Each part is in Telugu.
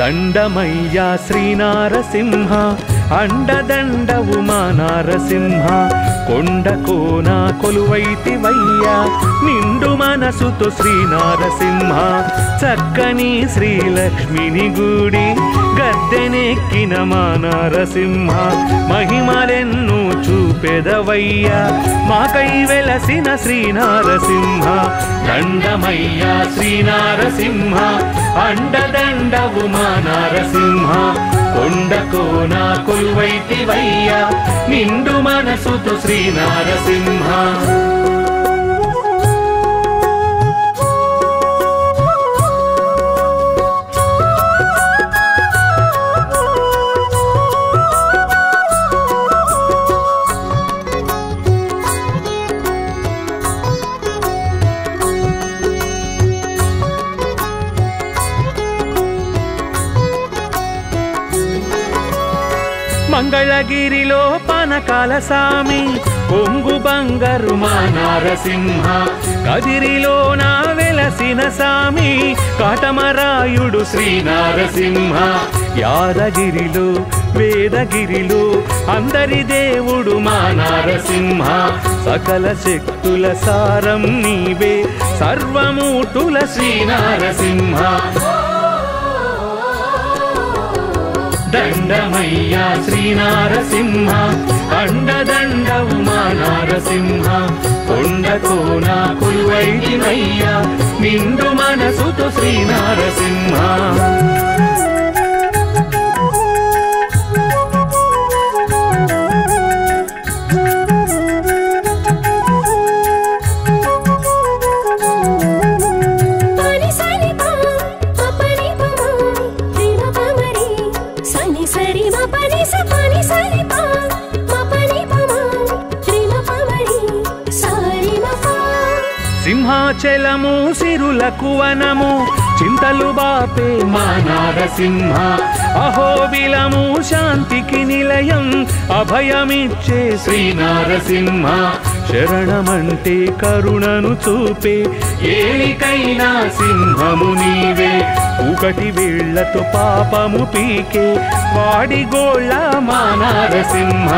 దండమయ్యా శ్రీనారసింహ అండదండవు మా నారసింహ కొండ కోన కొలువైతివయ్యా నిండు మనసుతో శ్రీనారసింహ చక్కని శ్రీలక్ష్మిని గుడి గద్దెనెక్కిన మా నారసింహ మహిమలెన్ను చూపెదవయ్యా మాకై వెలసిన శ్రీనారసింహ దండమయ్యా శ్రీనారసింహ అండదండవు మా నారసింహ కొండ కోన కొలువైతివయ్యా నిండు మనసుతో శ్రీనారసింహ మంగళగిరిలో పనకాల సామి కొంగు బంగారు మా నారసింహ కదిరిలో నా వెలసిన సామి కాటమరాయుడు శ్రీనారసింహ యాదగిరిలో వేదగిరిలో అందరి దేవుడు మా నారసింహ సకల శక్తుల సారం నీవే సర్వమూర్తుల శ్రీనారసింహ దండమయ్యా శ్రీనారసింహ అండదండవు మా నారసింహ కొండతో నా కొలువైదినయ్యా నిండు మనసుతో శ్రీనారసింహ పని సని పా పని పమా రిమ పమరి సని సరి మ పని స పని సని పా మ పని పమా రిమ పమరి సారి మ పా సింహాచలము సిరులకు వనము చింతలు బాపే మా నారసింహ అహోబిలము శాంతికి నిలయం అభయమిచ్చే శ్రీనారసింహ శరణమంటే కరుణను చూపే ఏలికైనా సింహము నీవే ఒకటి వేళ్లతో పాపము పీకే వాడి గోళ్ళ మా నారసింహ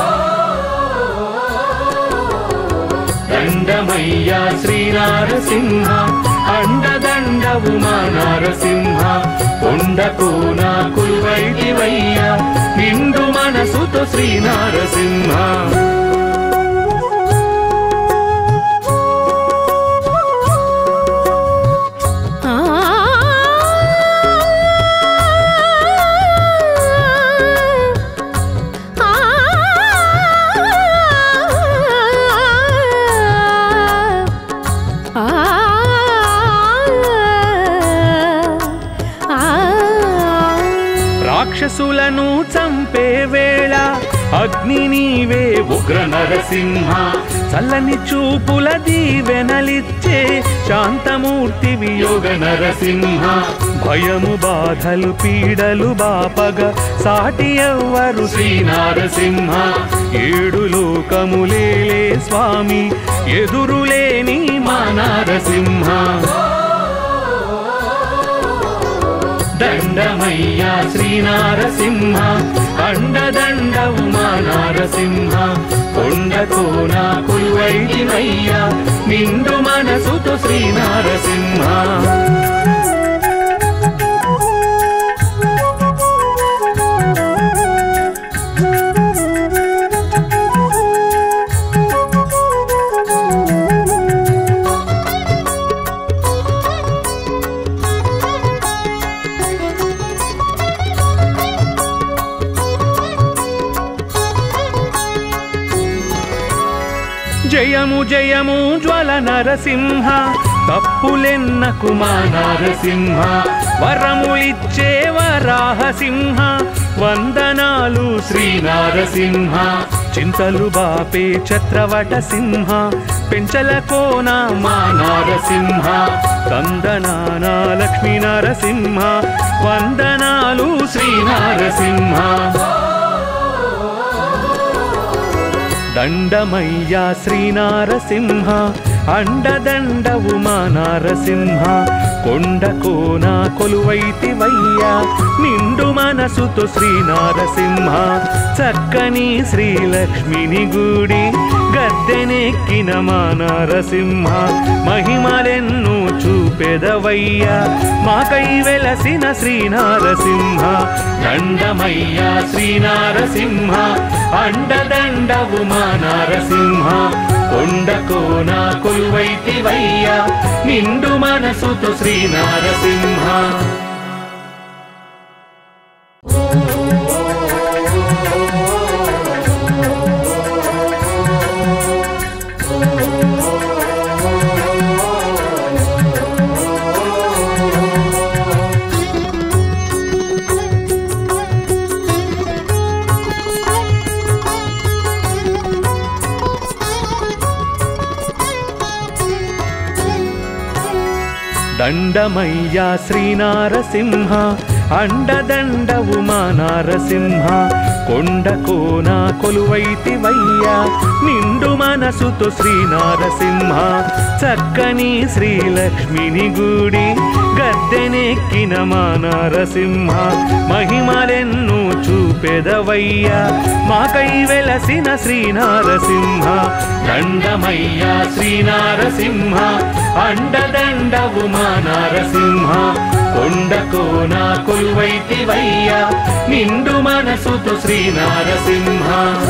దండమయ్యా శ్రీనారసింహ అండదండవు మా నారసింహ కొండకు నా కులువైదివయ్యా నిండు మనసుతో శ్రీనారసింహ ఆ ఆ రాక్షసులను చంపే వేళ అగ్ని నీవే ఉగ్ర నరసింహ చల్లని చూపుల దీవెనలిచ్చే శాంతమూర్తి యోగ నరసింహ భయము బాధలు పీడలు బాపగ సాటి ఎవ్వరు శ్రీనారసింహ ఏడు లోకములేలే స్వామి ఎదురులేని మా నారసింహ దండమయ్యా శ్రీనారసింహ అండదండవు మా నారసింహ కొండతో నా కొలువైదివయ్యా నిండు మనసుతో శ్రీనారసింహ జయము జయము జ్వల నరసింహ తప్పులెన్నకు మా నారసింహ వరములిచ్చే వరాహసింహ వందనాలు శ్రీనారసింహ చింతలు బాపే ఛత్రవట సింహ పెంచల కోన మా నారసింహ కందనాన లక్ష్మీ నరసింహ వందనాలు శ్రీనారసింహ దండమయ్యా శ్రీనారసింహ అండదండవు మా నారసింహ కొండకు నా కొలువైతివయ్యా నిండు మనసుతో శ్రీ నారసింహ చక్కని శ్రీలక్ష్మిని గుడి గద్దెనెక్కిన మా నారసింహ మహిమలెన్ను చూపెదవయ్యా మాకై వెలసిన శ్రీ నారసింహ దండమయ్యా శ్రీ నారసింహ అండదండవు మా నారసింహ కొండకో నా కొలువైతివయ్యా నిండు మనసుతో శ్రీ నారసింహ దండమయ్యా శ్రీనారసింహ అండదండవు మా నారసింహ కొండకో నా కొలువైతివయ్యా నిండు మనసుతో శ్రీనారసింహ చక్కని శ్రీలక్ష్మిని గుడి గద్దెనెక్కిన మా నారసింహ మహిమలెన్ను చూపెదవయ్యా మాకై వెలసిన శ్రీనారసింహ దండమయ్యా శ్రీనారసింహ అండదండవు మా నారసింహ కొండకో నా కొలువైతివయ్యా నిండు మనసుతో శ్రీనారసింహ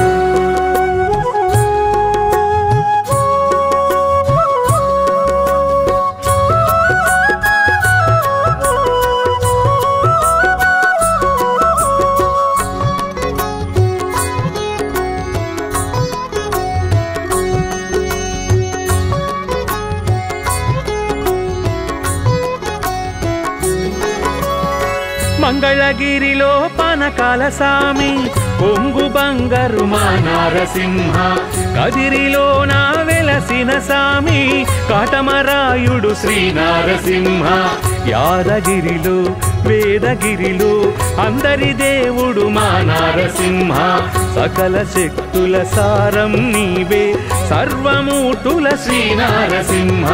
మంగళగిరిలో పనకాల సామి కొంగు బంగారు మా నారసింహ కదిరిలో నా వెలసిన సామి కాటమరాయుడు శ్రీ నారసింహ యాదగిరిలో వేదగిరిలో అందరి దేవుడు మా నారసింహ సకల శక్తుల సారం నీవే సర్వమూటుల శ్రీ నారసింహ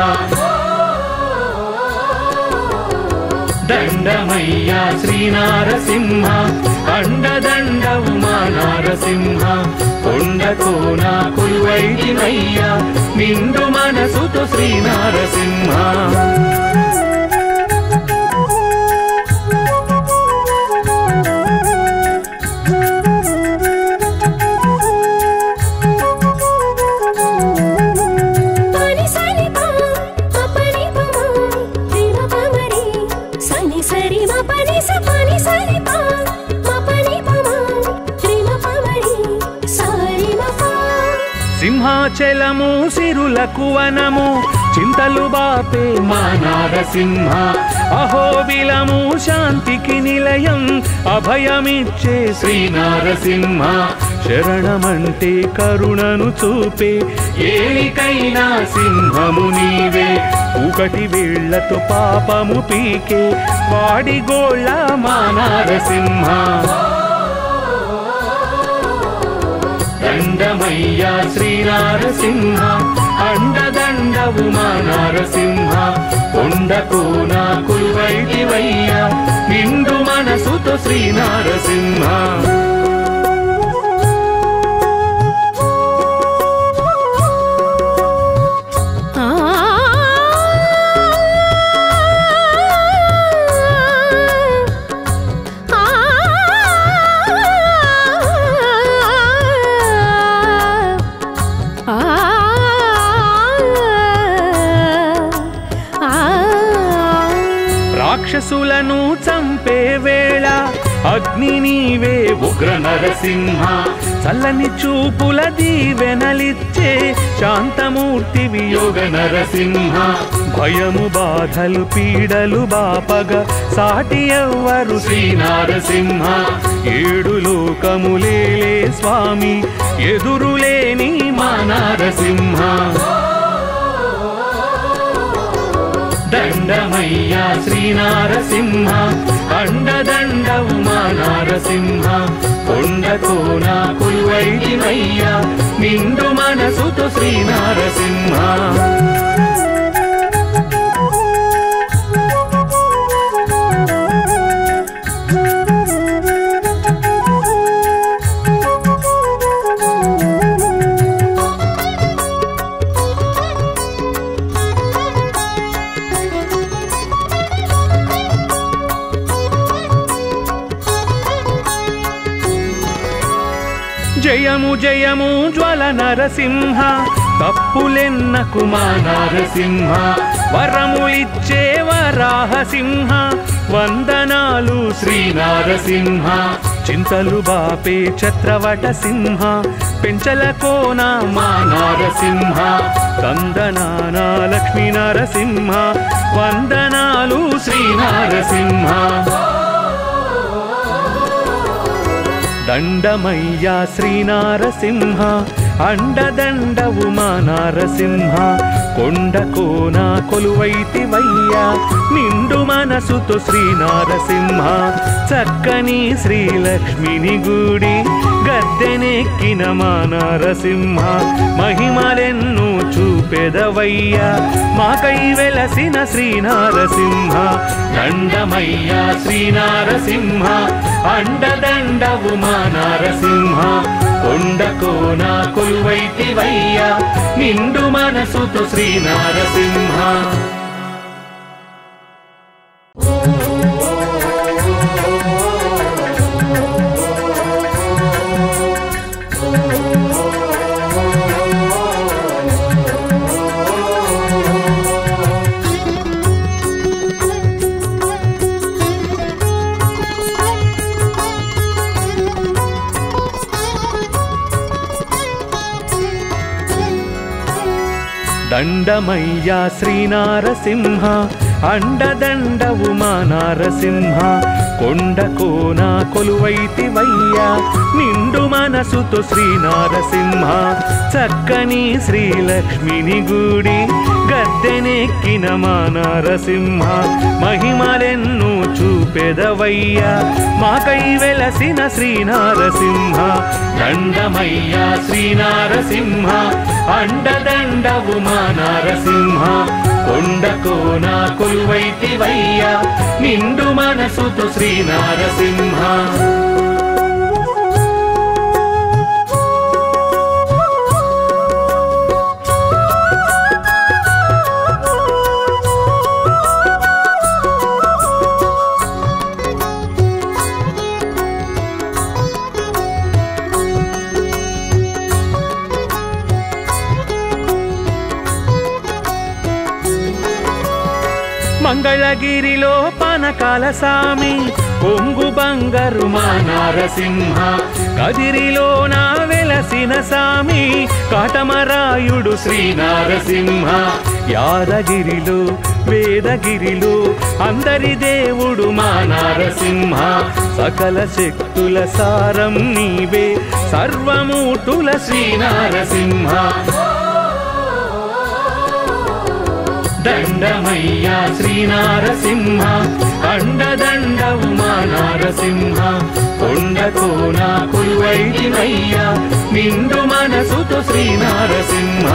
దండమయ్యా శ్రీనారసింహ అండదండవు మా నారసింహ కొండకో నా కొలువైదివయ్యా నిండు మనసుతో శ్రీనారసింహ పని సని పా పని పమా రిమ పమరి సని సరి మ పని స పని సని పా మ పని పమా రిమ పమరి సారి మ పా సింహాచలము సిరులకు వనము చింతలు బాపే మా నారసింహ అహోబిలము శాంతికి నిలయం అభయమిచ్చే శ్రీనారసింహ శరణమంటే కరుణను చూపే ఏలికైనా సింహము నీవే ఒకటి వేళ్లతో పాపము పీకే వాడి గోళ్ళ మా నారసింహ దండమయ్యా శ్రీనారసింహ అండదండవు మా నారసింహ కొండకు నా కులువైదివయ్యా నిండు మనసుతో శ్రీనారసింహ ఆ రాక్షసులను చంపే వేళ అగ్ని నీవే ఉగ్ర నరసింహ చల్లని చూపుల దీవెనలిచ్చే శాంతమూర్తి వియోగ నరసింహ భయము బాధలు పీడలు బాపగ సాటి ఎవ్వరు శ్రీనారసింహ ఏడు లోకములేలే స్వామి ఎదురులేని మా నారసింహ దండమయ్యా శ్రీనారసింహ అండదండవు మా నారసింహ కొండతో నా కులువైదివయ్యా నిండు మనసుతో శ్రీనారసింహ జయము జయము జ్వల నరసింహ తప్పులెన్నకు మా నరసింహ వరములిచ్చే వరాహ సింహ వందనాలు శ్రీ నరసింహ చింతలు బాపే ఛత్రవట సింహ పెంచల కోన మా నరసింహ కందనాన లక్ష్మీ నరసింహ వందనాలు శ్రీ నరసింహ దండమయ్యా శ్రీనారసింహ అండదండవు మా నారసింహ కొండ కోన కొలువైతివయ్యా నిండు మనసుతో శ్రీనారసింహ చక్కని శ్రీలక్ష్మిని గుడి గద్దెనెక్కిన మా నారసింహ మహిమలెన్ను చూపెదవయ్యా మాకై వెలసిన శ్రీనారసింహ దండమయ్యా శ్రీనారసింహ అండదండవు మా నారసింహ కొండ కోన కొలువైతివయ్యా నిండు మనసుతో శ్రీనారసింహ దండమయ్యా శ్రీనారసింహ అండదండవు మా నారసింహ కొండ కోన కొలువైతివయ్యా నిండు మనసుతో శ్రీనారసింహ చక్కని శ్రీలక్ష్మిని గుడి గద్దెనెక్కిన మా నారసింహ మహిమలెన్ను చూపెదవయ్యా మాకై వెలసిన శ్రీనారసింహ దండమయ్యా శ్రీనారసింహ అండదండవు మా నారసింహ కొండ కోన కొలువైతివయ్యా నిండు మనసుతో శ్రీనారసింహ మంగళగిరిలో పనకాల సామి కొంగు బంగారు మా నారసింహ కదిరిలో నా వెలసిన సామి కాటమరాయుడు శ్రీ నారసింహ యాదగిరిలో వేదగిరిలో అందరి దేవుడు మా నారసింహ సకల శక్తుల సారం నీవే సర్వమూటుల శ్రీ నారసింహ దండమయ్యా శ్రీనారసింహ అండదండవు మా నారసింహ కొండ కోన కొలువైతివయ్యా నిండు మనసుతో శ్రీనారసింహ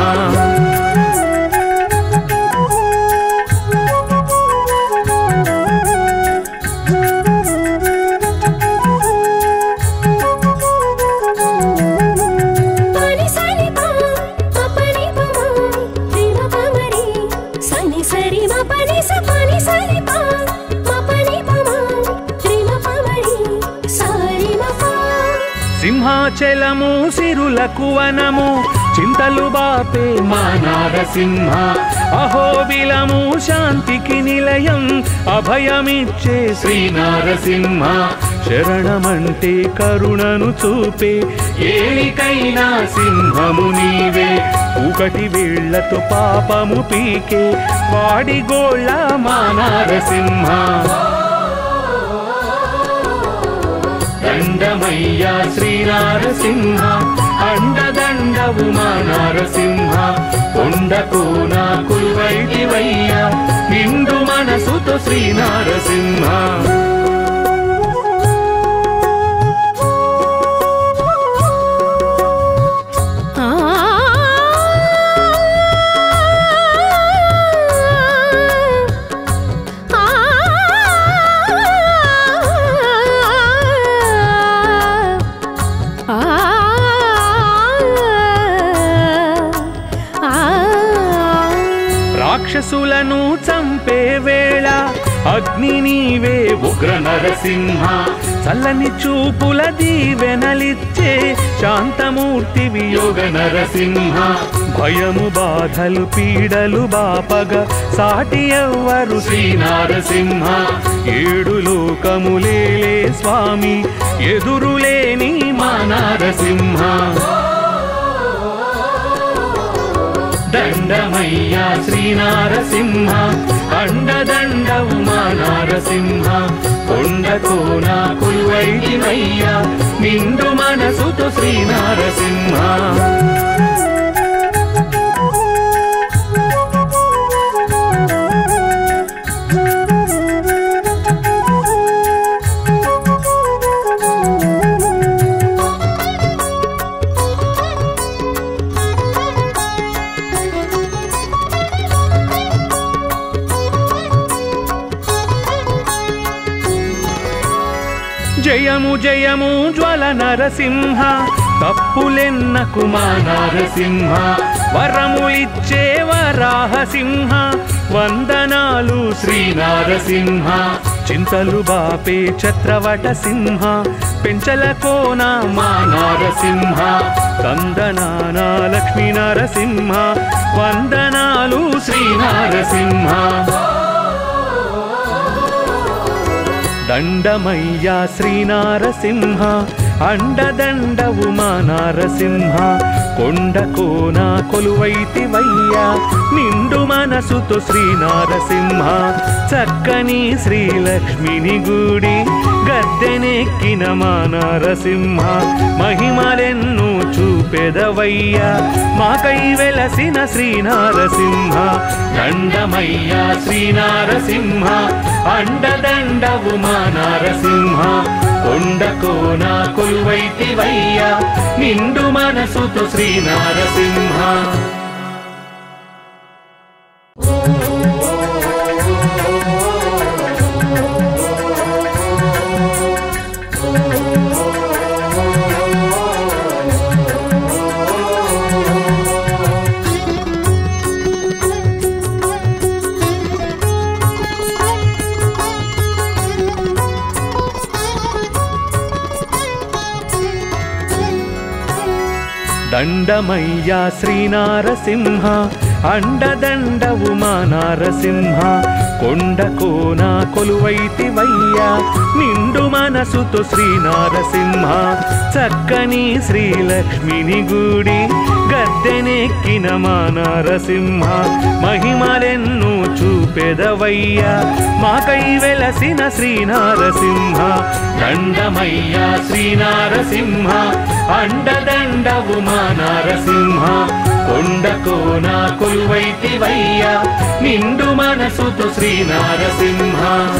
పని సరి పా పని పమా రిమ పమరి సని సరి మ పని స పని సరి పా మ పని పమా రిమ పమరి సారి మ పా సింహాచలము సిరులకు వనము చింతలు బాపే మా నారసింహ అహోబిలము శాంతికి నిలయం అభయమిచ్చే శ్రీ నారసింహ శరణమంటే కరుణను చూపే ఏలికైనా సింహము నీవే ఒకటి వేళ్లతో పాపము పీకే వాడి గోళ్ళ మా నారసింహ దండమయ్యా శ్రీనారసింహ అండదండవు మా నారసింహ కొండకు నా కుల్వైదివయ్యా నిండు మనసుతో శ్రీనారసింహ ఆ ఆ రాక్షసులను చంపే వేళ అగ్ని నీవే ఉగ్ర నరసింహ చల్లని చూపుల దీవెనలిచ్చే శాంతమూర్తి వియోగ నరసింహ భయము బాధలు పీడలు బాపగ సాటి ఎవ్వరు శ్రీ నరసింహ ఏడు లోకములేలే స్వామి ఎదురులేని మా నరసింహ దండమయ్యా శ్రీనారసింహ అండదండవు మా నారసింహ కొండకోన కుల్వైదివయ్యా నిండు మనసుతో శ్రీనారసింహ జయము జయము జ్వల నరసింహ తప్పులెన్నకు మా నరసింహ వరములిచ్చే వరాహసింహ వందనాలు శ్రీ నరసింహ చింతలు బాపే ఛత్రవట సింహ పెంచల కోన మా నరసింహ కందనాన లక్ష్మీ నరసింహ వందనాలు శ్రీ నరసింహ దండమయ్యా శ్రీనారసింహ అండదండవు మా నారసింహ కొండ కోన కొలువైతివయ్యా నిండు మనసుతో శ్రీనారసింహ చక్కని శ్రీలక్ష్మిని గుడి గద్దెనెక్కిన మా నారసింహ మహిమలెన్ను చూపెదవయ్యా మాకై వెలసిన శ్రీనారసింహ దండమయ్యా శ్రీనారసింహ అండదండవు మా నారసింహ కొండకోన కొలువైతివయ్యా నిండు మనసుతో శ్రీనారసింహ దండమయ్యా శ్రీనారసింహ అండదండవు మా నారసింహ కొండ కోన కొలువైతివయ్యా నిండు మనసుతో శ్రీనారసింహ చక్కని శ్రీలక్ష్మిని గుడి గద్దెనెక్కిన మా నారసింహ మహిమలెన్ను చూపెదవయ్యా మాకై వెలసిన శ్రీనారసింహ దండమయ్యా శ్రీనారసింహ అండదండవు మా నారసింహ కొండకోన కొలువైతివయ్యా నిండు మనసుతో శ్రీనారసింహ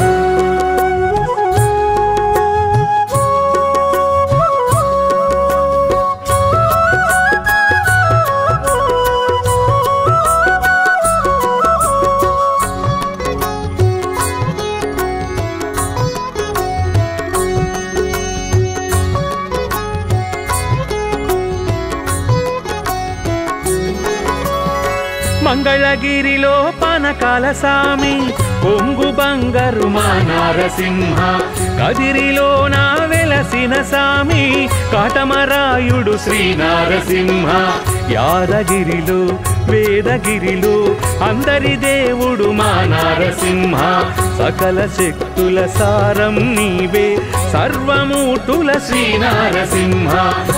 మంగళగిరిలో పానకాల సామి కొంగు బంగారు మా నారసింహ కదిరిలో నా వెలసిన సామి కాటమరాయుడు శ్రీ నారసింహ యాదగిరిలో వేదగిరిలో అందరి దేవుడు మా నారసింహ సకల శక్తుల సారం నీవే సర్వమూర్తుల శ్రీ నారసింహ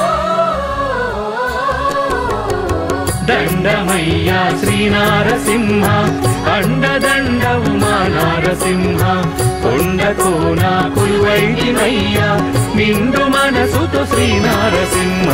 దండమయ్యా శ్రీనారసింహ అండదండవు మా నారసింహ కొండకోన కులువైదివయ్యా నిండు మనసుతో శ్రీనారసింహ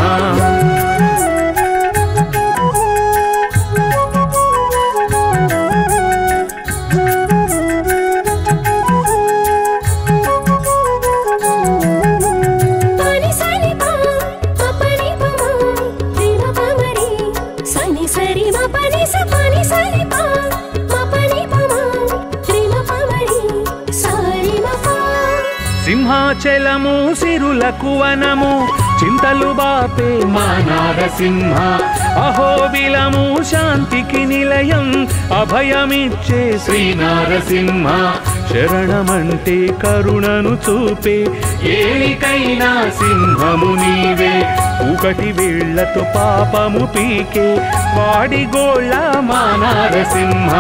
పని సరి పా పని పమా రిమ పమరి సని సరి మ పని స పని సరి పా మ పని పమా రిమ పమరి సారి మ పా సింహాచలము సిరులకు వనము చింతలు బాపే మా నారసింహ అహోబిలము శాంతికి నిలయం అభయమిచ్చే శ్రీ నారసింహ శరణమంటే కరుణను చూపే ఏలికైనా సింహము నీవే ఒకటి వేళ్లతో పాపము పీకే వాడి గోళ్ళ మా నారసింహ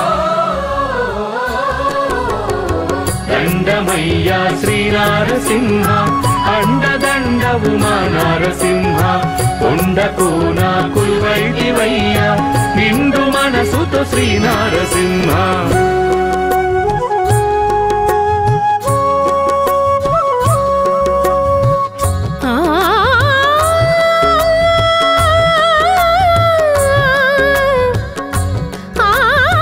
దండమయ్యా శ్రీనారసింహ అండదండవు మా నారసింహ కొండకు నా కురువైదివయ్యా నిండు మనసుతో శ్రీనారసింహ ఆ ఆ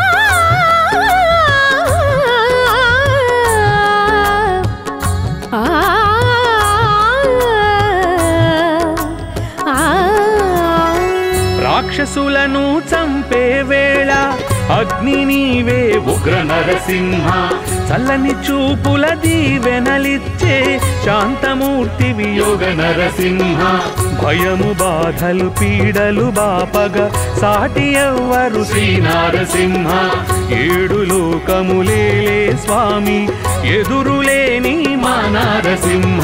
రాక్షసులను చంపే వేళ అగ్ని నీవే ఉగ్ర నరసింహ చల్లని చూపుల దీవెనలిచ్చే శాంతమూర్తి వియోగ నరసింహ భయము బాధలు పీడలు బాపగ సాటి ఎవ్వరు శ్రీ నారసింహ ఏడు లోకములేలే స్వామి ఎదురులేని మా నారసింహ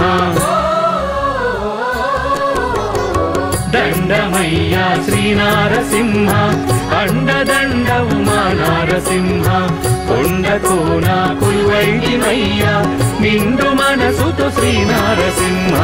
దండమయ్యా శ్రీనారసింహ అండదండవు మా నారసింహ కొండతో నా కులువైదివయ్యా నిండు మనసుతో శ్రీనారసింహ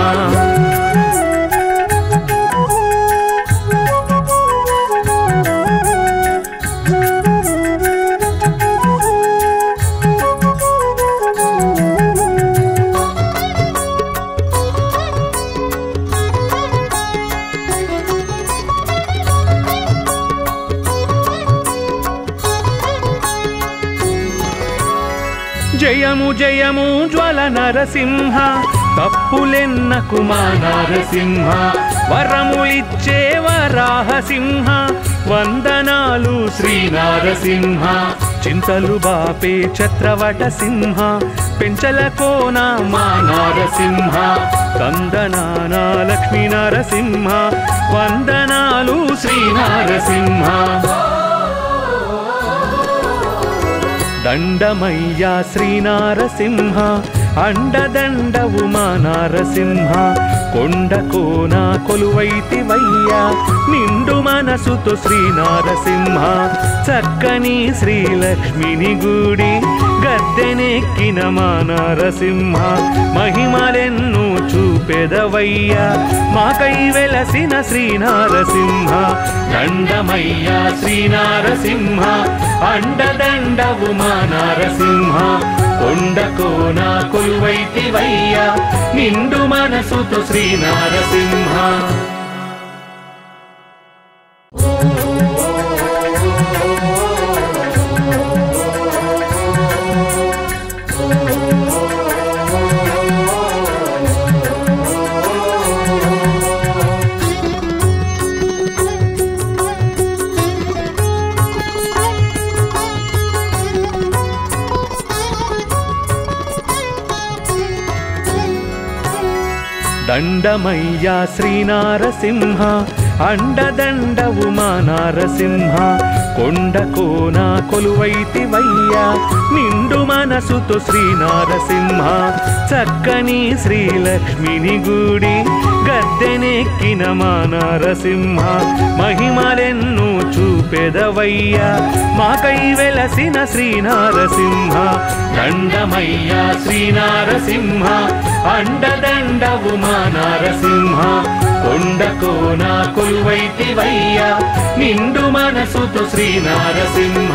జయము జయము జ్వల నరసింహ తప్పులెన్నకు మా నరసింహ వరములిచ్చే వరాహసింహ వందనాలు శ్రీ నారసింహ చింతలు బాపే ఛత్రవట సింహ పెంచల కోన మా నారసింహ కందనాన లక్ష్మీ నరసింహ వందనాలు శ్రీ నారసింహ దండమయ్యా శ్రీనారసింహ అండదండవు మా నారసింహ కొండ కోన కొలువైతివయ్యా నిండు మనసుతో శ్రీనారసింహ చక్కని శ్రీలక్ష్మిని గుడి గద్దెనెక్కిన మా నారసింహ మహిమలెన్ను చూపెదవయ్యా మాకై వెలసిన శ్రీనారసింహ దండమయ్యా శ్రీనారసింహ అండదండవు మా నారసింహ కొండకోన కొలువైతివయ్యా నిండు మనసుతో శ్రీనారసింహ దండమయ్యా శ్రీనారసింహ అండదండవు మా నారసింహ కొండ కోన కొలువైతివయ్యా నిండు మనసుతో శ్రీనారసింహ చక్కని శ్రీలక్ష్మిని గుడి గద్దెనెక్కిన మా నారసింహ మహిమలెన్ను చూపెదవయ్యా మాకై వెలసిన శ్రీనారసింహ దండమయ్యా శ్రీనారసింహ అండదండవు మా నారసింహ కొండకోన కొలువైతివయ్యా నిండు మనసుతో శ్రీనారసింహ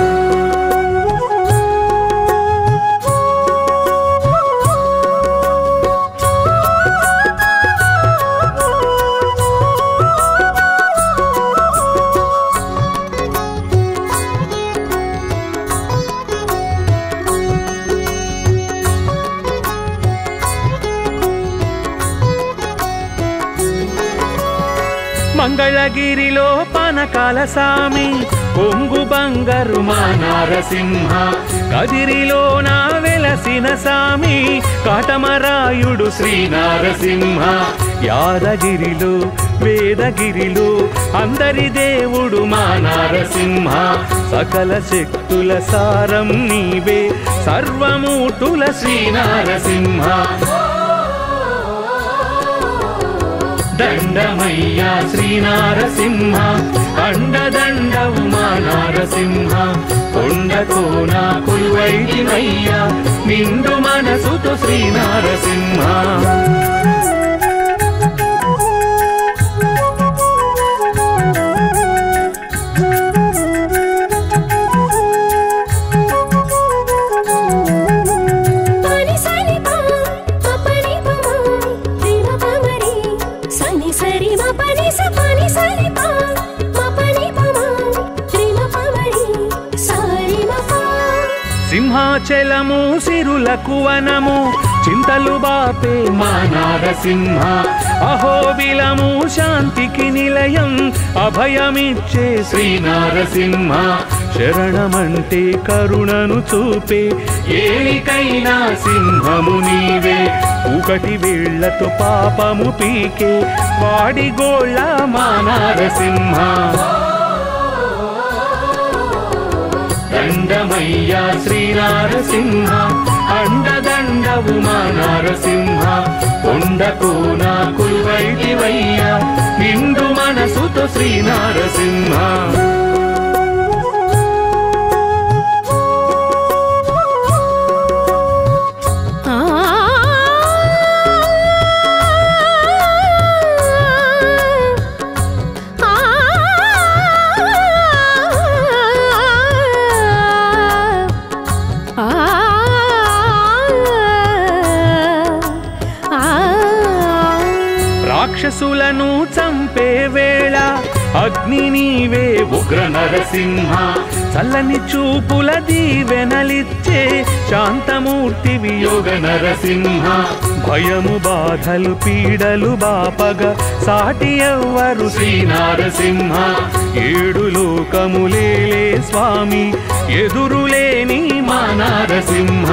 మంగళగిరిలో పనకాల సామి కొంగు బంగారు మా నారసింహ కదిరిలో నా వెలసిన సామి కాటమరాయుడు శ్రీ నారసింహ యాదగిరిలో వేదగిరిలో అందరి దేవుడు మా నారసింహ సకల శక్తుల సారం నీవే సర్వమూటుల శ్రీ నారసింహ దండమయ్యా శ్రీ నారసింహ అండదండవు మా నారసింహ కొండకోన కొలువైదివయ్యా నిండు మనసుతో శ్రీ నారసింహ పని సని పా పని పమా రిమ పమరి సని సరి మ పని స పని సని పా మ పని పమా రిమ పమరి సారి మ పా సింహాచలము సిరులకు వనము చింతలు బాపే మా నారసింహ అహోబిలము శాంతికి నిలయం అభయమిచ్చే శ్రీ నారసింహ శరణమంటే కరుణను చూపే ఏలికైనా సింహము నీవే ఒకటి వేళ్లతో పాపము పీకే వాడి గోళ్ళ మా నారసింహ దండమయ్యా శ్రీ నారసింహ అండదండవు మా నారసింహ కొండకు నా కుల్వైదివయ్యా నిండు మనసుతో శ్రీ నారసింహ ఆ ఆ రాక్షసులను చంపే వేళ అగ్ని నీవే ఉగ్ర నరసింహ చల్లని చూపుల దీవెనలిచ్చే శాంతమూర్తి వియోగ నరసింహ భయము బాధలు పీడలు బాపగ సాటి ఎవ్వరు శ్రీ నారసింహ ఏడు లోకములేలే స్వామి ఎదురులేని మా నారసింహ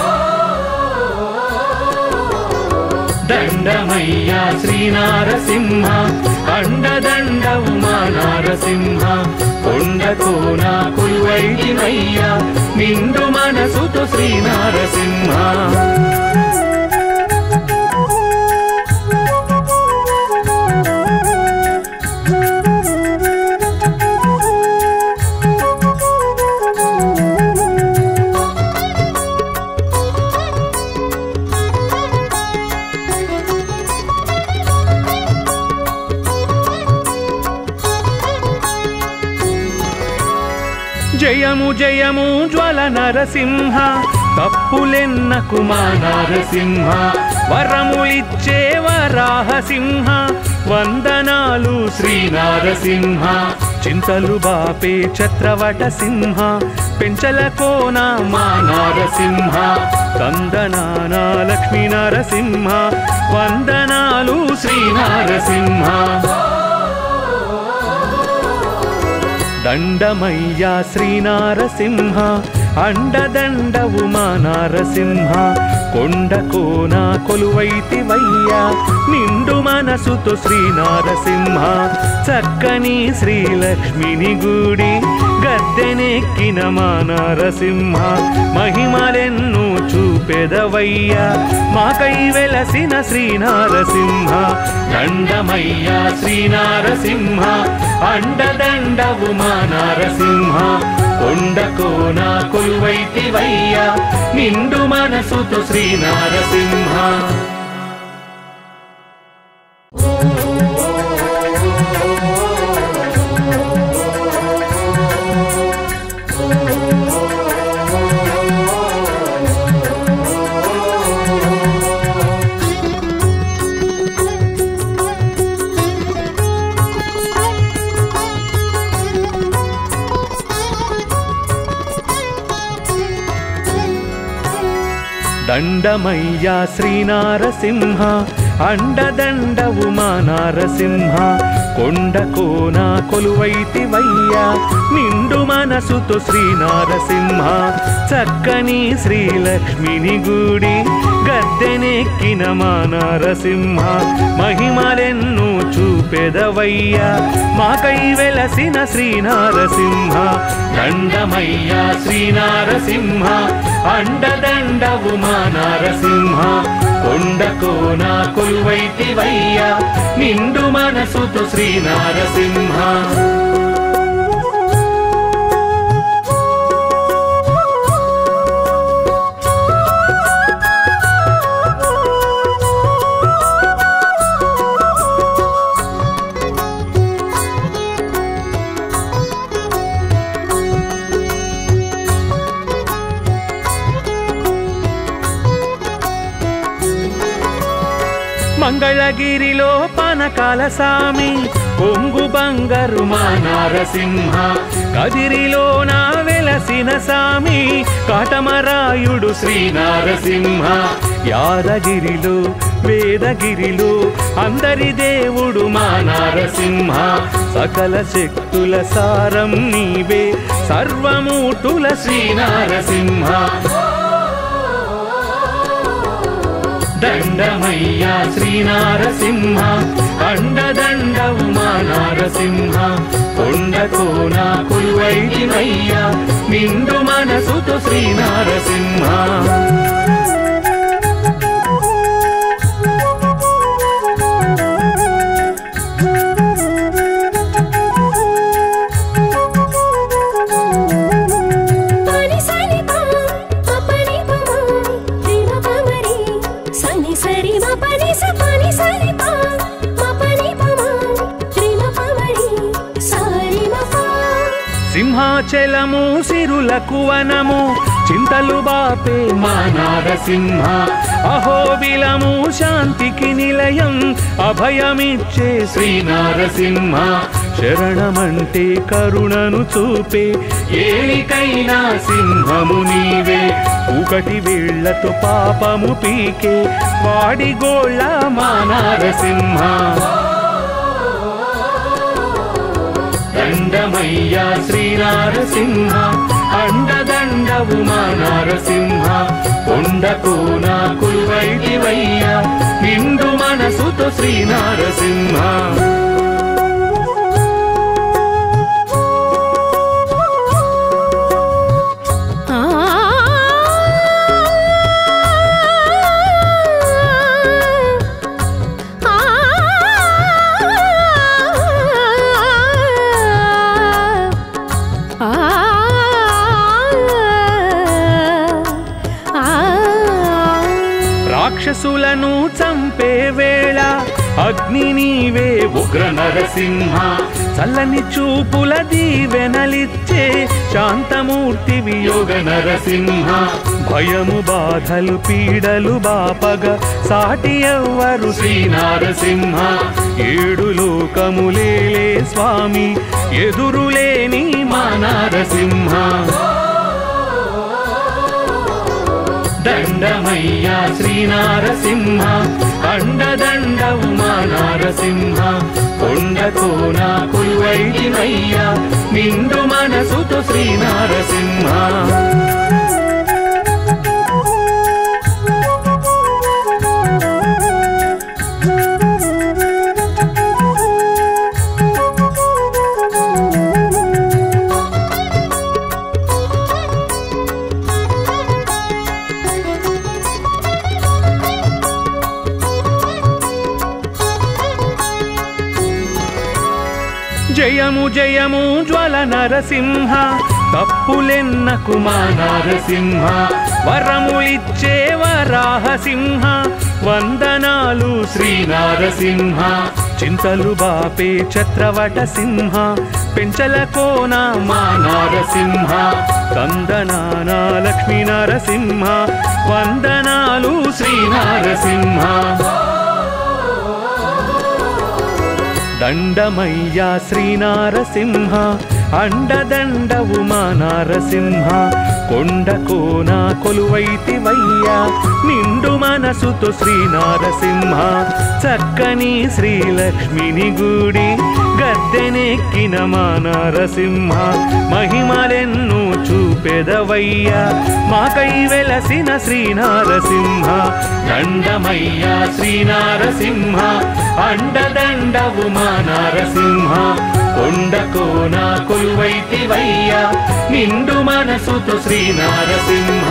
దండమయ్యా శ్రీ నారసింహ అండదండవు మా నారసింహ కొండకోన కుల్వైదివయ్యా నిండు మనసుతో శ్రీ నారసింహ జయము జయము జ్వల నరసింహ తప్పులెన్నకు మా నరసింహ వరములిచ్చే వరాహ సింహ వందనాలు శ్రీ నారసింహ చింతలు బాపే ఛత్రవట సింహ పెంచల కోన మా నారసింహ కందనాన లక్ష్మీ నరసింహ వందనాలు శ్రీ నారసింహ దండమయ్యా శ్రీ నారసింహ అండదండవు మా నారసింహ కొండ కోన కొలువైతివయ్యా నిండు మనసుతో శ్రీ నారసింహ చక్కని శ్రీలక్ష్మిని గుడి గద్దెనెక్కిన మా నారసింహ మహిమలెన్ను చూపెదవయ్యా మాకై వెలసిన శ్రీ నారసింహ దండమయ్యా శ్రీ నారసింహ అండదండవు మా నారసింహ కొండకోన కొలువైతివయ్యా నిండు మనసుతో శ్రీ నారసింహ దండమయ్యా శ్రీ నారసింహ అండదండవు మా నారసింహ కొండ కోన కొలువైతివయ్యా నిండు మనసుతో శ్రీ నారసింహ చక్కని శ్రీలక్ష్మిని గుడి గద్ద గద్దెనెక్కిన మా నరసింహ మహిమలెన్ను చూపెదవయ్యా మాకై వెలసిన శ్రీనారసింహ దండమయ్యా శ్రీనారసింహ అండదండవు మా నరసింహ కొండకోన కొలువైతివయ్యా నిండు మనసుతో శ్రీనారసింహ మంగళగిరిలో పనకాల సామి కొంగు బంగారు మా నారసింహ కదిరిలో నా వెలసిన సామి కాటమరాయుడు శ్రీనారసింహ యాదగిరిలో వేదగిరిలో అందరి దేవుడు మా నారసింహ సకల శక్తుల సారం నీవే సర్వమూర్తుల శ్రీనారసింహ దండమయ్యా శ్రీనారసింహ అండదండవు మా నారసింహ కొండకోన కొలువైదివయ్యా నిండు మనసుతో శ్రీనారసింహ పని సరి పా పని పమా రిమ పమరి సని సరి మ పని స పని సరి పా మ పని పమా రిమ పమరి సారి మ పా సింహాచలము సిరులకు వనము చింతలు బాపే మా నారసింహ అహోబిలము శాంతికి నిలయం అభయమిచ్చే శ్రీనారసింహ శరణమంటే కరుణను చూపే ఏలికైనా సింహము నీవే ఒకటి వేళ్లతో పాపము పీకే వాడి గోళ్ళ మా నారసింహ దండమయ్యా శ్రీనారసింహ అండదండవు మా నారసింహ కొండకోన కులువైదివయ్యా నిండు మనసుతో శ్రీనారసింహ ఆ రాక్షసులను చంపే వేళ అగ్ని నీవే ఉగ్ర నరసింహ చల్లని చూపుల దీవెనలిచ్చే శాంతమూర్తి వియోగ నరసింహ భయము బాధలు పీడలు బాపగ సాటి ఎవ్వరు శ్రీనారసింహ ఏడు లోకములేలే స్వామి ఎదురులేని మా నారసింహ దండమయ్యా శ్రీనారసింహ అండదండవు మా నారసింహ కొండకోన కొలువైదివయ్యా నిండు మనసుతో శ్రీనారసింహ జయము జయము జ్వల నరసింహ తప్పులెన్నకు మా నరసింహ వరములిచ్చే వరాహసింహ వందనాలు శ్రీ నరసింహ చింతలు బాపే ఛత్రవట సింహ పెంచల కోన మా నరసింహ కందనాన లక్ష్మీ నరసింహ వందనాలు శ్రీ నరసింహ దండమయ్యా శ్రీనారసింహ అండదండవు మా నారసింహ కొండకోన కొలువైతివయ్యా నిండు మనసుతో శ్రీనారసింహ చక్కని శ్రీలక్ష్మిని గుడి గద్దెనే గద్దెనెక్కిన మా నరసింహ మహిమలెన్ను చూపెదవయ్యా మాకై వెలసిన శ్రీనారసింహ దండమయ్యా శ్రీనారసింహ అండదండవు మా నరసింహ కొండకోన కొలువైతివయ్యా నిండు మనసుతో శ్రీనారసింహ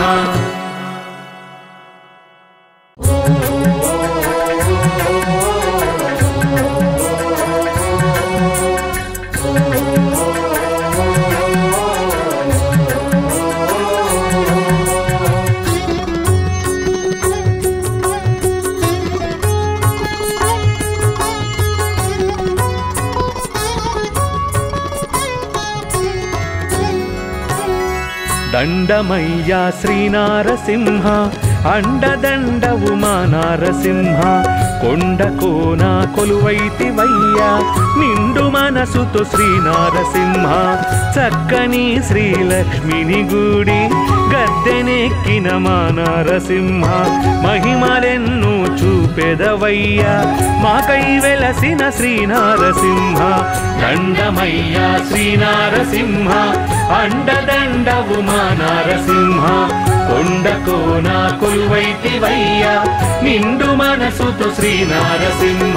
దండమయ్యా శ్రీనారసింహ అండదండవు మా నారసింహ కొండ కోన కొలువైతివయ్యా నిండు మనసుతో శ్రీనారసింహ చక్కని శ్రీలక్ష్మిని గుడి గద్దెనెక్కిన మా నారసింహ మహిమలెన్ను చూపెదవయ్యా మాకై వెలసిన శ్రీనారసింహ దండమయ్యా శ్రీనారసింహ అండదండవు మా నారసింహ కొండకోన కొలువైతివయ్యా నిండు మనసుతో శ్రీనారసింహ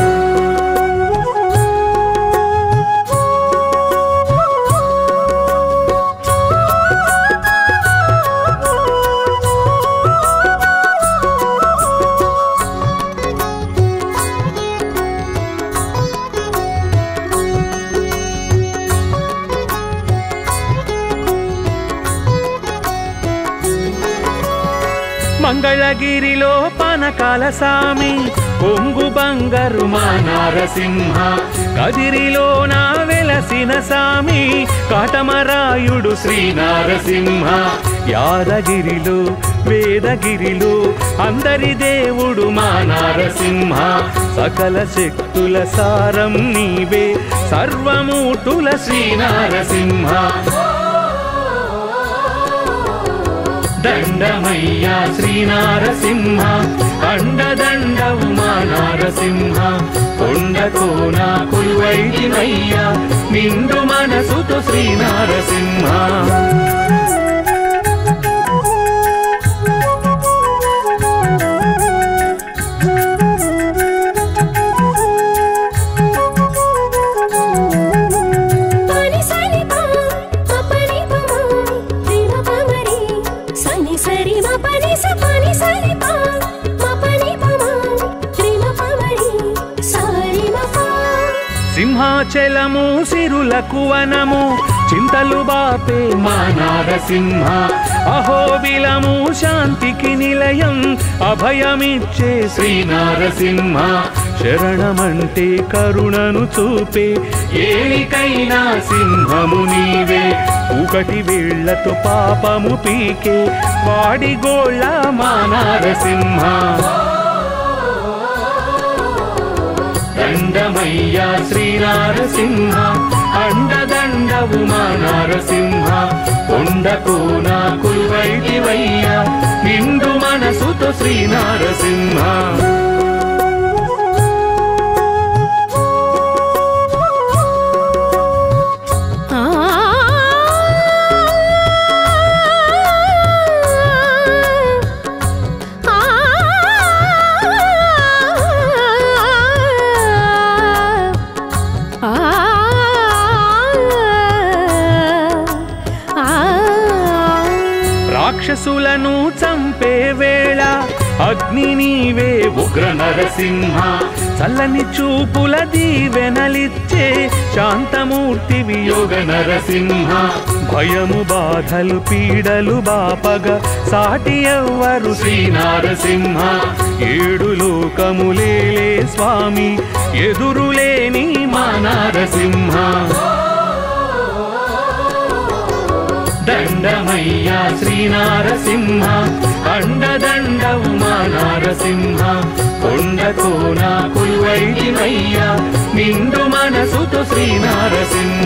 మంగళగిరిలో పనకాల సామి కొంగు బంగారు మా నారసింహ కదిరిలో నా వెలసిన సామి కాటమరాయుడు శ్రీనారసింహ యాదగిరిలో వేదగిరిలో అందరి దేవుడు మా నారసింహ సకల శక్తుల సారం నీవే సర్వమూర్తుల శ్రీనారసింహ దండమయ్యా శ్రీనారసింహ అండదండవు మా నారసింహ కొండకోన కొలువైదివయ్యా నిండు మనసుతో శ్రీనారసింహ పని సని పా పని పమా రిమ పమరి సని సరి మ పని స పని సని పా మ పని పమా రిమ పమరి సారి మ పా సింహాచలము సిరులకు వనము చింతలు బాపే మా నారసింహ అహోబిలము శాంతికి నిలయం అభయమిచ్చే శ్రీనారసింహ శరణమంటే కరుణను చూపే ఏలికైనా సింహము నీవే ఒకటి వేళ్లతో పాపము పీకే వాడి గోళ్ళ మా నారసింహ దండమయ్యా శ్రీనారసింహ అండదండవు మా నారసింహ కొండకోన కుల్వైదివయ్యా నిండు మనసుతో శ్రీనారసింహ ఆ రాక్షసులను చంపే వేళ అగ్ని నీవే ఉగ్ర నరసింహ చల్లని చూపుల దీవెనలిచ్చే శాంతమూర్తి వియోగ నరసింహ భయము బాధలు పీడలు బాపగ సాటి ఎవ్వరు శ్రీనారసింహ ఏడు లోకములేలే స్వామి ఎదురులేని మా నారసింహ దండమయ్యా శ్రీనారసింహ అండదండవు మా నారసింహ కొండకోన కుల్వైదివయ్యా నిండు మనసుతో శ్రీనారసింహ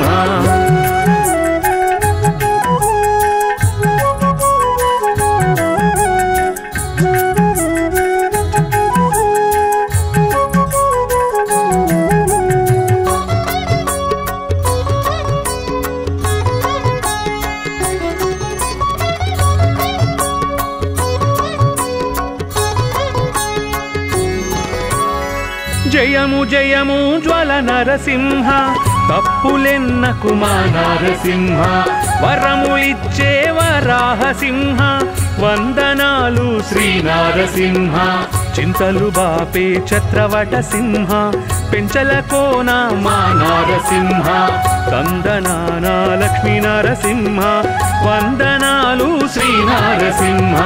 జయము జయము జ్వల నరసింహ తప్పులెన్నకు మా నరసింహ వరములిచ్చే వరాహ సింహ వందనాలు శ్రీ నరసింహ చింతలు బాపే ఛత్రవట సింహ పెంచల కోన మా నరసింహ కందనాన లక్ష్మీ నరసింహ వందనాలు శ్రీ నరసింహ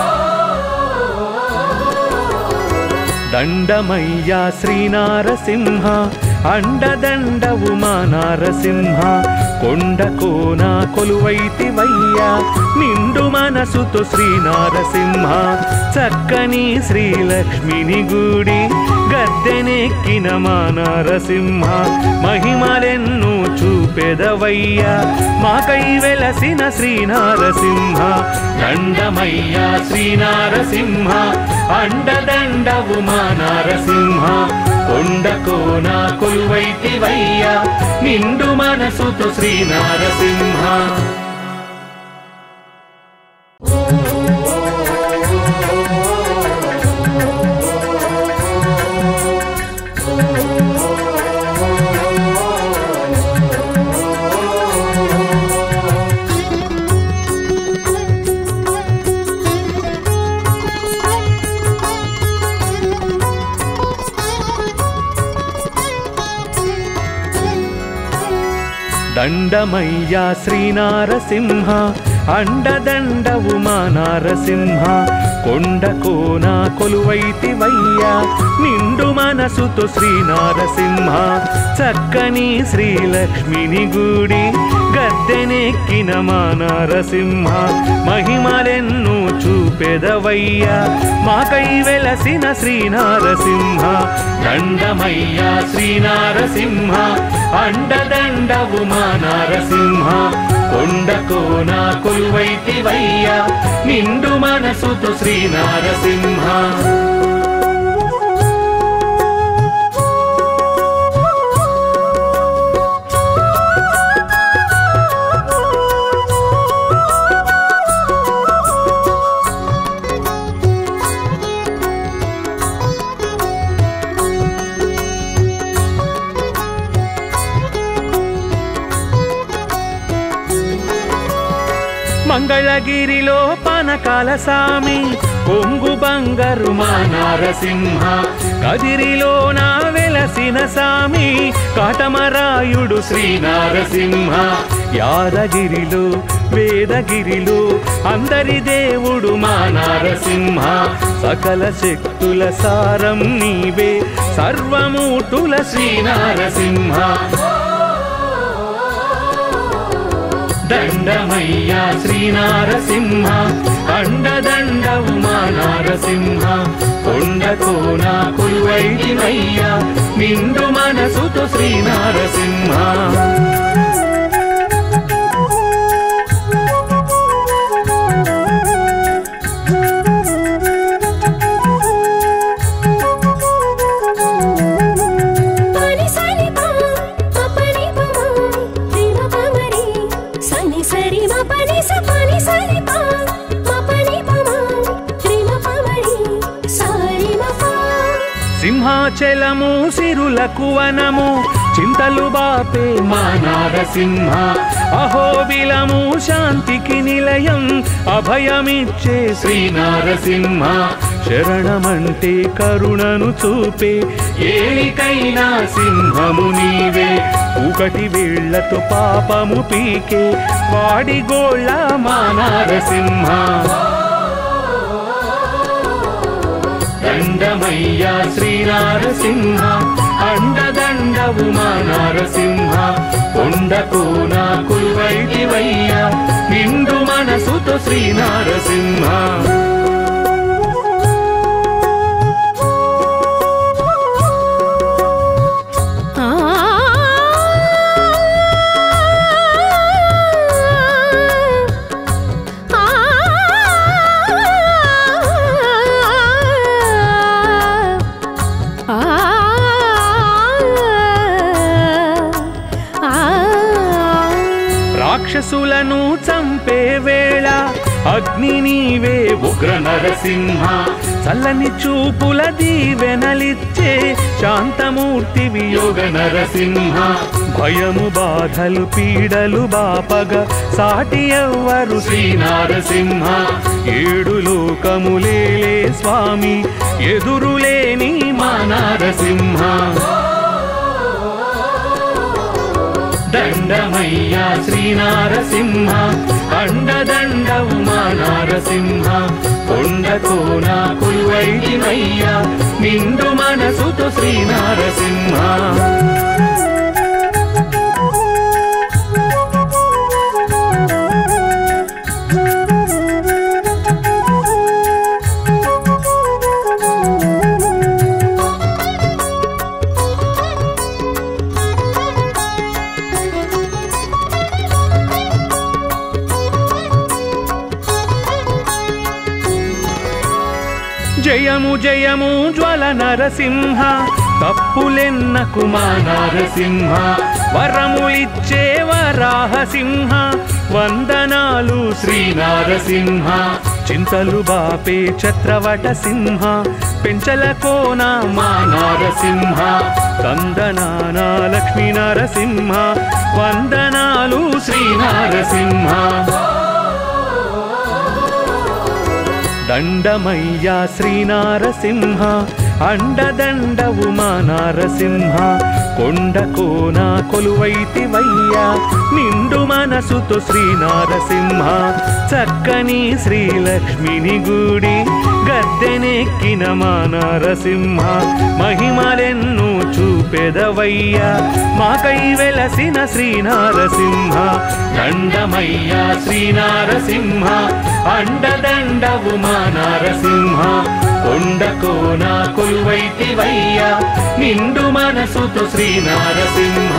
దండమయ్యా శ్రీనారసింహ అండదండవు మా నారసింహ కొండ కోన కొలువైతివయ్యా నిండు మనసుతో శ్రీనారసింహ చక్కని శ్రీలక్ష్మిని గుడి గద్దెనెక్కిన మా నారసింహ మహిమలెన్ను చూపెదవయ్యా మాకై వెలసిన శ్రీనారసింహ దండమయ్యా శ్రీనారసింహ అండదండవు మా నారసింహ కొండ కోన కొలువైతివయ్యా నిండు మనసుతో శ్రీనారసింహ దండమయ్యా శ్రీనారసింహ అండదండవు మా నారసింహ కొండ కోన కొలువైతివయ్యా నిండు మనసుతో శ్రీనారసింహ చక్కని శ్రీలక్ష్మిని గుడి గద్దెనెక్కిన మా నారసింహ మహిమలెన్ను చూపెదవయ్యా మాకై వెలసిన శ్రీనారసింహ దండమయ్యా శ్రీనారసింహ అండదండవు మా నారసింహ కొండ కోన కొలువైతివయ్యా నిండు మనసుతో శ్రీనారసింహ మంగళగిరిలో పనకాల సామి కొంగు బంగారు మా నారసింహ కదిరిలో నా వెలసిన సామి కాటమరాయుడు శ్రీ నారసింహ యాదగిరిలో వేదగిరిలో అందరి దేవుడు మా నారసింహ సకల శక్తుల సారం నీవే సర్వమూటుల శ్రీ నారసింహ దండమయ్యా శ్రీనారసింహ అండదండవు మా నారసింహ కొండ కోన కొలువైదివయ్యా నిండు మనసుతో శ్రీనారసింహ పని సరి పా పని పమా ప్రేమ పమరి సని సరి మ పని స పని సరి పా మ పని పమా ప్రేమ పమరి సారి మ పా సింహాచలము సిరులకు వనము చింతలు బాపే మా నారసింహ అహోబిలము శాంతికి నిలయం అభయమిచ్చే శ్రీ నారసింహ శరణమంటే కరుణను చూపే ఏలికైనా సింహము నీవే ఒకటి వేళ్లతో పాపము పీకే వాడి గోళ్ళ మా నారసింహ దండమయ్యా శ్రీనారసింహ అండదండవు మా నారసింహ కొండకు నా కుల్వైదివయ్యా నిండు మనసుతో శ్రీనారసింహ ఆ ఆ రాక్షసులను చంపే వేళ అగ్ని నీవే ఉగ్ర నరసింహ చల్లని చూపుల దీవెనలిచ్చే శాంతమూర్తి వియోగ నరసింహ భయము బాధలు పీడలు బాపగ సాటి ఎవ్వరు శ్రీ నరసింహ ఏడు లోకములేలే స్వామి ఎదురులేని మా నరసింహ దండమయ్యా శ్రీనారసింహ అండదండవు మా నారసింహ కొండకోన కులువైదివయ్యా నిండు మనసుతో శ్రీనారసింహ జయము జయము జ్వల నరసింహ తప్పులెన్నకు మా నరసింహ వరములిచ్చే వరాహసింహ వందనాలు శ్రీ నరసింహ చింతలు బాపే ఛత్రవట సింహ పెంచల కోన మా నరసింహ కందనాన లక్ష్మీ నరసింహ వందనాలు శ్రీ నరసింహ దండమయ్యా శ్రీనారసింహ అండదండవు మా నారసింహ కొండ కోన కొలువైతివయ్యా నిండు మనసుతో శ్రీనారసింహ చక్కని శ్రీలక్ష్మిని గుడి గద్దెనెక్కిన మా నారసింహ మహిమలెన్ను చూపెదవయ్యా మాకై వెలసిన శ్రీనారసింహ దండమయ్యా శ్రీనారసింహ అండదండవు మా నారసింహ కొండకోన కొలువైతివయ్యా నిండు మనసుతో శ్రీనారసింహ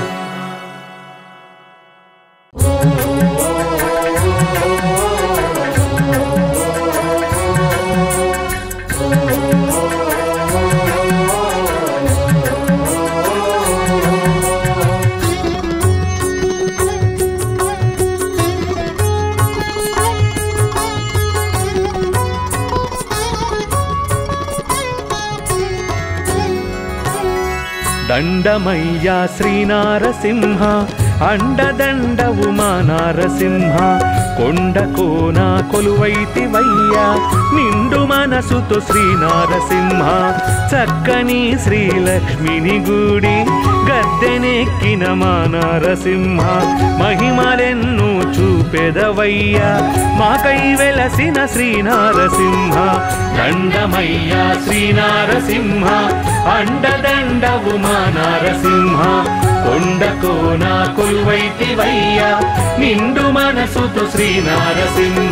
దండమయ్యా శ్రీనారసింహ అండదండవు మా నారసింహ కొండ కోన కొలువైతివయ్యా నిండు మనసుతో శ్రీనారసింహ చక్కని శ్రీలక్ష్మిని గుడి గద్దెనెక్కిన మా నారసింహ మహిమలెన్ను చూపెదవయ్యా మాకై వెలసిన శ్రీనారసింహ దండమయ్యా శ్రీనారసింహ అండదండవు మా నారసింహ కొండకోన కొలువైతివయ్యా నిండు మనసుతో శ్రీనారసింహ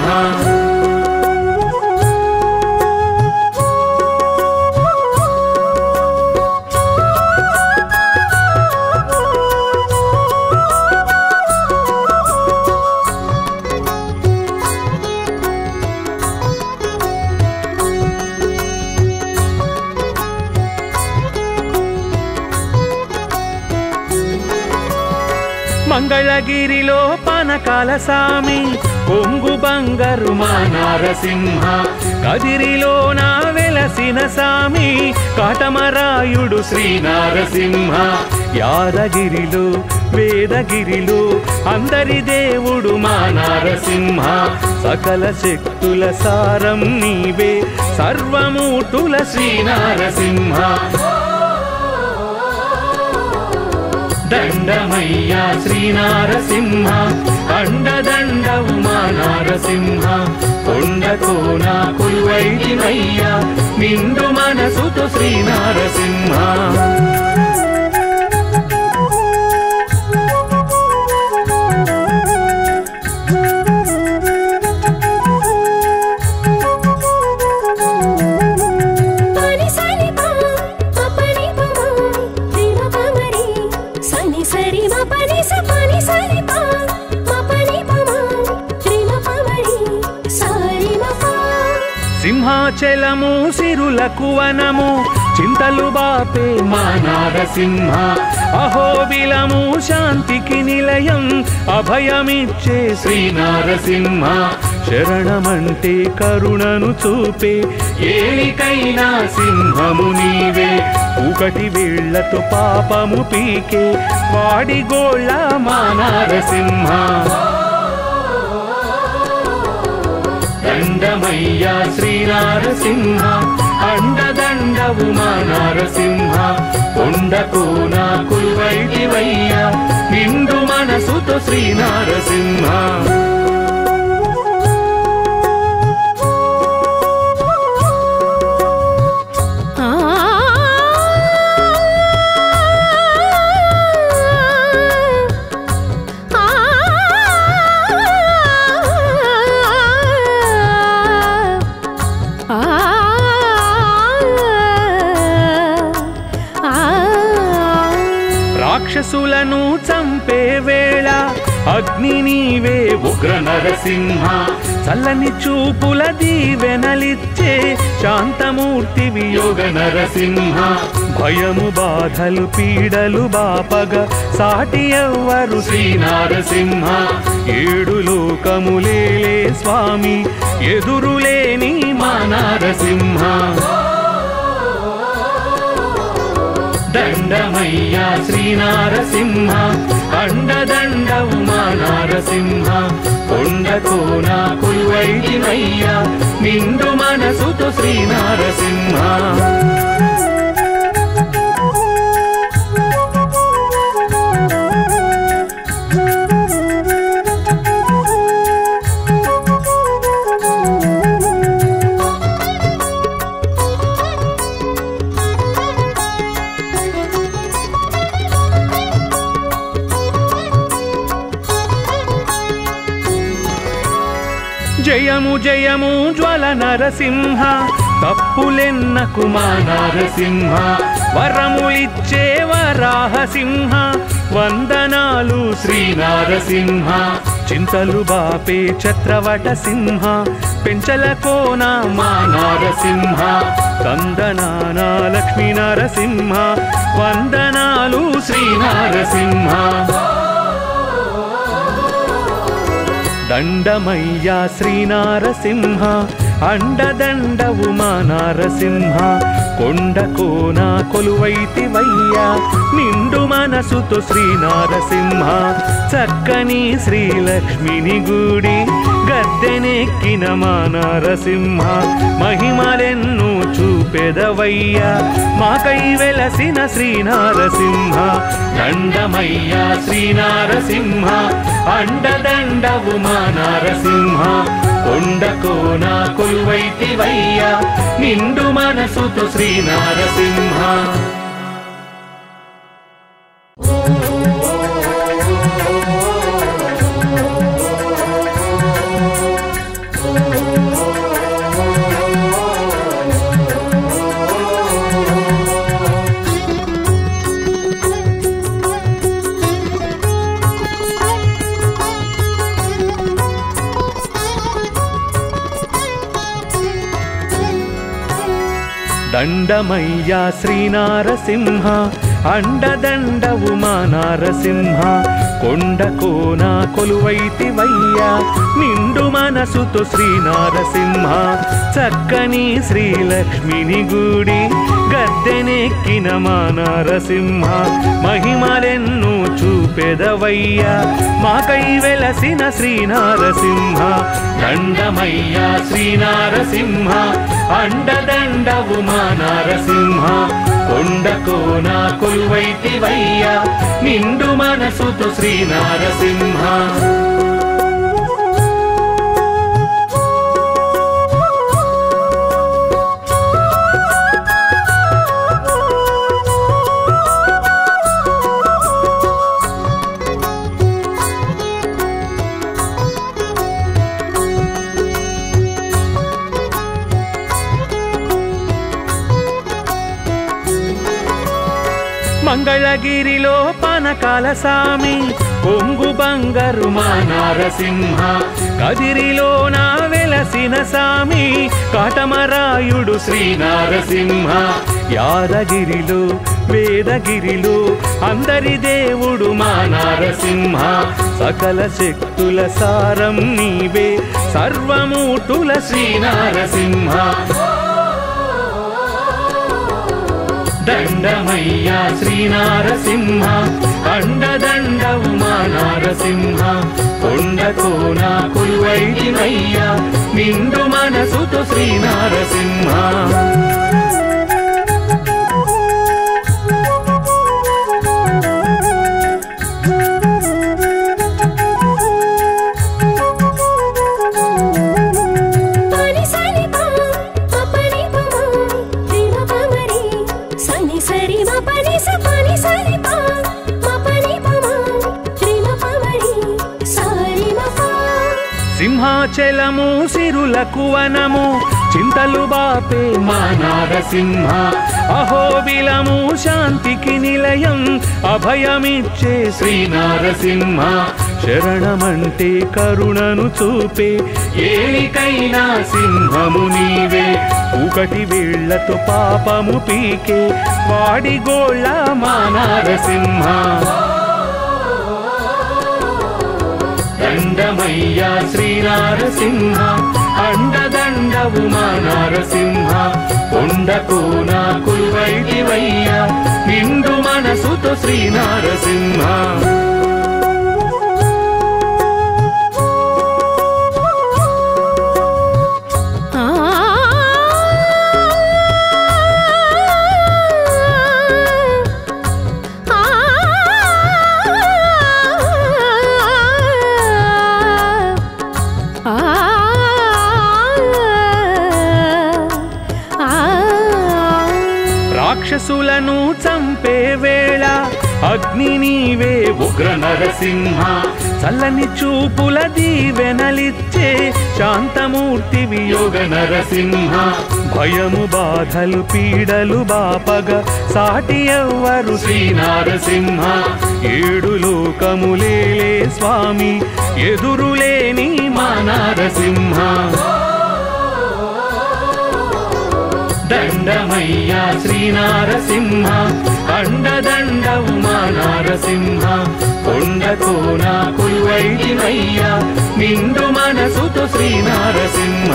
మంగళగిరిలో పానకాల సామి కొంగు బంగారు మా నారసింహ కదిరిలో నా వెలసిన సామి కాటమరాయుడు శ్రీ నారసింహ యాదగిరిలో వేదగిరిలో అందరి దేవుడు మా నారసింహ సకల శక్తుల సారం నీవే సర్వమూర్తుల శ్రీ నారసింహ దండమయ్యా శ్రీనారసింహ అండదండవు మా నారసింహ కొండకోన కులువైదివయ్యా నిండు మనసుతో శ్రీనారసింహ పని సరి పా పని పమా ప్రేమ పమరి సని సరి మ పని స పని సరి పా మ పని పమా ప్రేమ పమరి సరి మ పా సింహాచలము సిరులకు వనము చింతలు బాపే మా నారసింహ అహోబిలము శాంతికి నిలయం అభయమిచ్చే శ్రీ నారసింహ శరణమంటే కరుణను చూపే ఏలికైనా సింహము నీవే ఒకటి వేళ్లతో పాపము పీకే వాడి గోళ్ళ మానారసింహ దండమయ్యా శ్రీనారసింహ అండదండవు మా నారసింహ కొండకు నా కుల్వైదివయ్యా నిండు మనసుతో శ్రీనారసింహ ఆ ఆ రాక్షసులను చంపే వేళ అగ్ని నీవే ఉగ్ర నరసింహ చల్లని చూపుల దీవెనలిచ్చే శాంతమూర్తి యోగ నరసింహ భయము బాధలు పీడలు బాపగ సాటి ఎవ్వరు శ్రీనారసింహ ఏడు లోకములేలే స్వామి ఎదురులేని మా నారసింహ దండమయ్యా శ్రీనారసింహ అండదండవు మా నారసింహ కొండతో నా కుల్వైదివయ్యా నిండు మనసుతో శ్రీనారసింహ జయము జయము జ్వల నరసింహ తప్పులెన్నకు మా నరసింహ వరములిచ్చే వరాహసింహ వందనాలు శ్రీ నారసింహ చింతలు బాపే ఛత్రవట సింహ పెంచల కోన మా నారసింహ కందనాన లక్ష్మీ నరసింహ వందనాలు శ్రీ నారసింహ దండమయ్యా శ్రీనారసింహ అండదండవు మా నారసింహ కొండ కోన కొలువైతివయ్యా నిండు మనసుతో శ్రీనారసింహ చక్కని శ్రీలక్ష్మిని గుడి గద్దెనెక్కిన మా నారసింహ మహిమలెన్ను చూపెదవయ్యా మాకై వెలసిన శ్రీనారసింహ దండమయ్యా శ్రీనారసింహ అండదండవు మా నారసింహ కొండకోన కొలువైతివయ్యా నిండు మనసుతో శ్రీనారసింహ దండమయ్యా శ్రీనారసింహ అండదండవు మా నారసింహ కొండ కోన కొలువైతివయ్యా నిండు మనసుతో శ్రీనారసింహ చక్కని శ్రీలక్ష్మిని గుడి గద్దెనెక్కిన మా నారసింహ మహిమలెన్ను చూపెదవయ్యా మాకై వెలసిన శ్రీనారసింహ దండమయ్యా శ్రీనారసింహ అండదండవు మా నారసింహ కొండకోన కొలువైతివయ్యా నిండు మనసుతో శ్రీనారసింహ మంగళగిరిలో పనకాల సామి కొంగు బంగారు మా నారసింహ కదిరిలో నా వెలసిన సామి కాటమరాయుడు శ్రీ నారసింహ యాదగిరిలో వేదగిరిలో అందరి దేవుడు మా నారసింహ సకల శక్తుల సారం నీవే సర్వమూటుల శ్రీ నారసింహ దండమయ్యా శ్రీనారసింహ అండదండవు మా నారసింహ కొండకోన కొలువైదినయ్యా నిండు మనసుతో శ్రీనారసింహ పని సని పా పని పమా రిమ పమరి సని సరి మ పని స పని సని పా మ పని పమా రిమ పమరి సారి మ పా సింహాచలము సిరులకు వనము చింతలు బాపే మా నారసింహ అహోబిలము శాంతికి నిలయం అభయమిచ్చే శ్రీనారసింహ శరణమంటే కరుణను చూపే ఏలికైనా సింహము నీవే ఒకటి వేళ్లతో పాపము పీకే వాడి గోళ్ళ మా నారసింహ దండమయ్యా శ్రీనారసింహ అండదండవు మా నారసింహ కొండకు నా కుల్వైదివయ్యా నిండు మనసుతో శ్రీనారసింహ ఆ ఆ రాక్షసులను చంపే వేళ అగ్ని నీవే ఉగ్ర నరసింహ చల్లని చూపుల దీవెనలిచ్చే శాంతమూర్తి వియోగ నరసింహ భయము బాధలు పీడలు బాపగ సాటి ఎవ్వరు శ్రీనారసింహ ఏడు లోకములేలే స్వామి ఎదురులేని మా నారసింహ దండమయ్యా శ్రీనారసింహ అండదండవు మా నారసింహ కొండకోన కుల్వైదినయ్యా నిండు మనసుతో శ్రీనారసింహ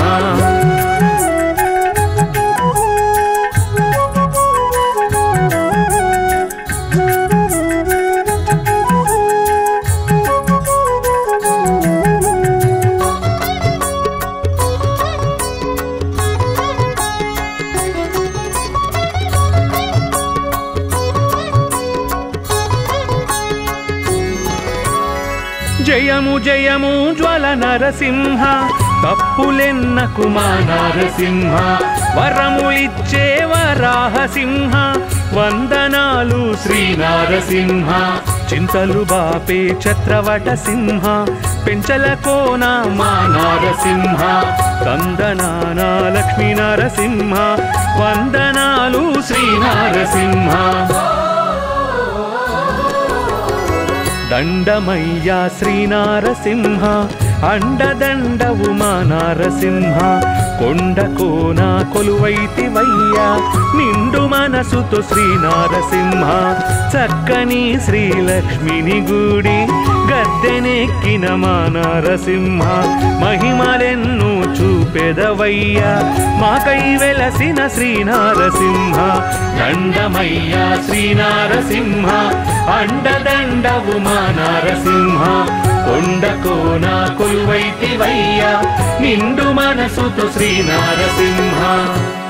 జయము జయము జ్వల నరసింహ తప్పులెన్నకు మా నరసింహ వరములిచ్చే వరాహ సింహ వందనాలు శ్రీ నారసింహ చింతలు బాపే ఛత్రవట సింహ పెంచల కోన మా నారసింహ కందనాన లక్ష్మీ నరసింహ వందనాలు శ్రీ నారసింహ దండమయ్యా శ్రీనారసింహ అండదండవు మా నారసింహ కొండ కోన కొలువైతివయ్యా నిండు మనసుతో శ్రీనారసింహ చక్కని శ్రీలక్ష్మిని గుడి గద్దెనెక్కిన మా నారసింహ మహిమలెన్ను చూపెదవయ్యా మాకై వెలసిన శ్రీనారసింహ దండమయ్యా శ్రీనారసింహ అండదండవు మా నారసింహ కొండకోన కొలువైతివయ్యా నిండు మనసుతో శ్రీనారసింహ